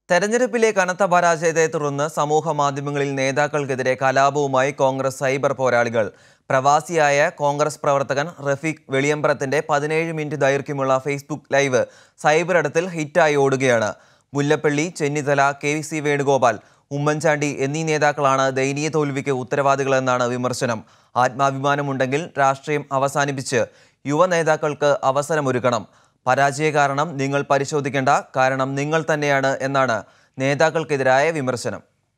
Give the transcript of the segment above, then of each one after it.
തെരഞ്ഞെടുപ്പിലെ കനത്ത പരാജയത്തെ തുടർന്ന് സമൂഹ മാധ്യമങ്ങളിൽ നേതാക്കൾക്കെതിരെ കലാപവുമായി കോൺഗ്രസ് സൈബർ പോരാളികൾ പ്രവാസിയായ കോൺഗ്രസ് പ്രവർത്തകൻ റഫീഖ് വെളിയമ്പറത്തിന്റെ പതിനേഴ് മിനിറ്റ് ദൈർഘ്യമുള്ള ഫേസ്ബുക്ക് ലൈവ് സൈബർ ഇടത്തിൽ ഹിറ്റായി ഓടുകയാണ് മുല്ലപ്പള്ളി ചെന്നിത്തല കെ സി വേണുഗോപാൽ ഉമ്മൻചാണ്ടി എന്നീ നേതാക്കളാണ് ദയനീയ തോൽവിക്ക് ഉത്തരവാദികളെന്നാണ് വിമർശനം ആത്മാഭിമാനമുണ്ടെങ്കിൽ രാഷ്ട്രീയം അവസാനിപ്പിച്ച് യുവ നേതാക്കൾക്ക് അവസരമൊരുക്കണം പരാജയ കാരണം നിങ്ങൾ പരിശോധിക്കേണ്ട കാരണം നിങ്ങൾ തന്നെയാണ് എന്നാണ് നേതാക്കൾക്കെതിരായ വിമർശനം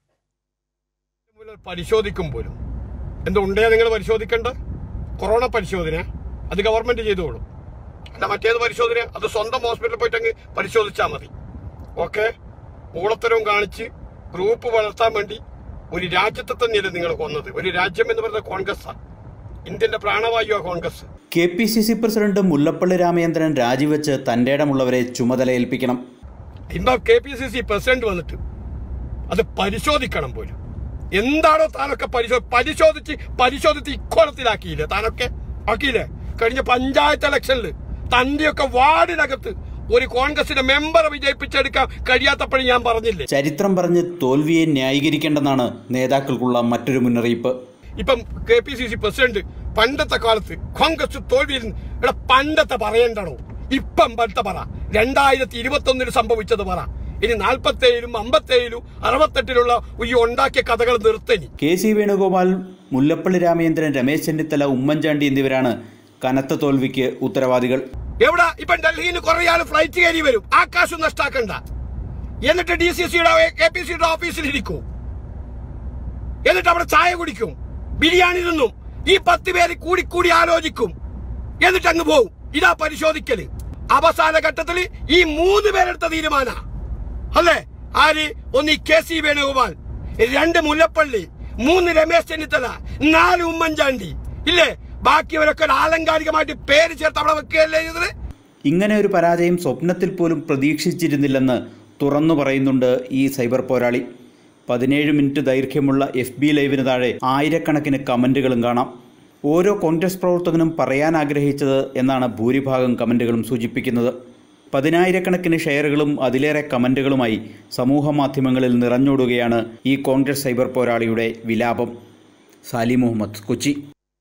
മുതൽ പരിശോധിക്കും പോലും എന്തുണ്ടേ നിങ്ങൾ പരിശോധിക്കണ്ട കൊറോണ പരിശോധന അത് ഗവൺമെന്റ് ചെയ്തോളും അല്ല മറ്റേത് പരിശോധന അത് സ്വന്തം ഹോസ്പിറ്റലിൽ പോയിട്ട് അങ്ങ് പരിശോധിച്ചാൽ മതി ഓക്കെ ഊളത്തരവും കാണിച്ച് ഗ്രൂപ്പ് വളർത്താൻ വേണ്ടി ഒരു രാജ്യത്തെ തന്നെയല്ലേ നിങ്ങൾ കൊന്നത് ഒരു രാജ്യം എന്ന് പറയുന്നത് കോൺഗ്രസ്സാണ് ഇന്ത്യന്റെ പ്രാണവായുവാ Congress K P C C president Mullappally Ramachandran രാജിവെച്ച് തന്റെ ഇടമുള്ളവരെ ചുമതലയേൽപ്പിക്കണം ഇപ്പൊ K P C C president വന്നിട്ട് അത് പരിശോധിക്കണം പോലും എന്താണോ താനൊക്കെ പരിശോ പരിശോധിച്ച് പരിശോധിച്ച് ഇക്കോലത്തിലാക്കിയില്ലേ താനൊക്കെ ആക്കിയില്ലേ കഴിഞ്ഞ പഞ്ചായത്ത് ഇലക്ഷനിൽ തന്റെയൊക്കെ വാർഡിനകത്ത് ഒരു കോൺഗ്രസിന്റെ മെമ്പറെ വിജയിപ്പിച്ചെടുക്കാൻ കഴിയാത്തപ്പോഴും ഞാൻ പറഞ്ഞില്ലേ ചരിത്രം പറഞ്ഞ് തോൽവിയെ ന്യായീകരിക്കേണ്ടെന്നാണ് നേതാക്കൾക്കുള്ള മറ്റൊരു മുന്നറിയിപ്പ് ഇപ്പം K P C C president പണ്ടത്തെ കാലത്ത് കോൺഗ്രസ് തോൽവിയിൽ ഇവിടെ പണ്ടത്തെ പറയണ്ടണോ ഇപ്പം പണ്ടത്തെ പറ രണ്ടായിരത്തി ഇരുപത്തി ഒന്നിന് സംഭവിച്ചത് പറ ഇനി നാൽപ്പത്തേഴിലും അമ്പത്തേഴിലും അറുപത്തെട്ടിലുള്ള ഈ ഉണ്ടാക്കിയ കഥകൾ നിർത്തനി കെ സി വേണുഗോപാൽ മുല്ലപ്പള്ളി രാമചന്ദ്രൻ രമേശ് ചെന്നിത്തല ഉമ്മൻചാണ്ടി എന്നിവരാണ് കനത്ത തോൽവിക്ക് ഉത്തരവാദികൾ എവിടെ ഇപ്പം ഡൽഹിയിൽ നിന്ന് കുറെ ആള് ഫ്ലൈറ്റ് കയറി വരും ആകാശം നഷ്ടാക്കണ്ട എന്നിട്ട് ഡി സി സിയുടെ കെ പി സിയുടെ ഓഫീസിൽ ഇരിക്കും എന്നിട്ട് അവിടെ ചായ കുടിക്കും ബിരിയാണി തിന്നും ഈ പത്ത് പേര് കൂടി കൂടി ആലോചിക്കും എന്നിട്ട് അങ്ങ് പോവും ഇതാ പരിശോധിക്കല് അവസാന ഘട്ടത്തിൽ ഈ മൂന്ന് പേരെടുത്ത തീരുമാന അല്ലേ ആര് ഒന്ന് ഈ കെ സി വേണുഗോപാൽ രണ്ട് മുല്ലപ്പള്ളി മൂന്ന് രമേശ് ചെന്നിത്തല നാല് ഉമ്മൻചാണ്ടി ഇല്ലേ ബാക്കിയവരൊക്കെ ഒരു ആലങ്കാരികമായിട്ട് പേര് ചേർത്ത് അവിടെ വെക്കുകയല്ലേ ചെയ്തത് ഇങ്ങനെ ഒരു പരാജയം സ്വപ്നത്തിൽ പോലും പ്രതീക്ഷിച്ചിരുന്നില്ലെന്ന് തുറന്നു പറയുന്നുണ്ട് ഈ സൈബർ പോരാളി പതിനേഴ് മിനിറ്റ് ദൈർഘ്യമുള്ള എഫ് ബി ലൈവിന് താഴെ ആയിരക്കണക്കിന് കമൻറ്റുകളും കാണാം ഓരോ കോൺഗ്രസ് പ്രവർത്തകനും പറയാൻ ആഗ്രഹിച്ചത് എന്നാണ് ഭൂരിഭാഗം കമൻറ്റുകളും സൂചിപ്പിക്കുന്നത് പതിനായിരക്കണക്കിന് ഷെയറുകളും അതിലേറെ കമൻറ്റുകളുമായി സമൂഹ മാധ്യമങ്ങളിൽ നിറഞ്ഞോടുകയാണ് ഈ കോൺഗ്രസ് സൈബർ പോരാളിയുടെ വിലാപം സാലി മുഹമ്മദ് കൊച്ചി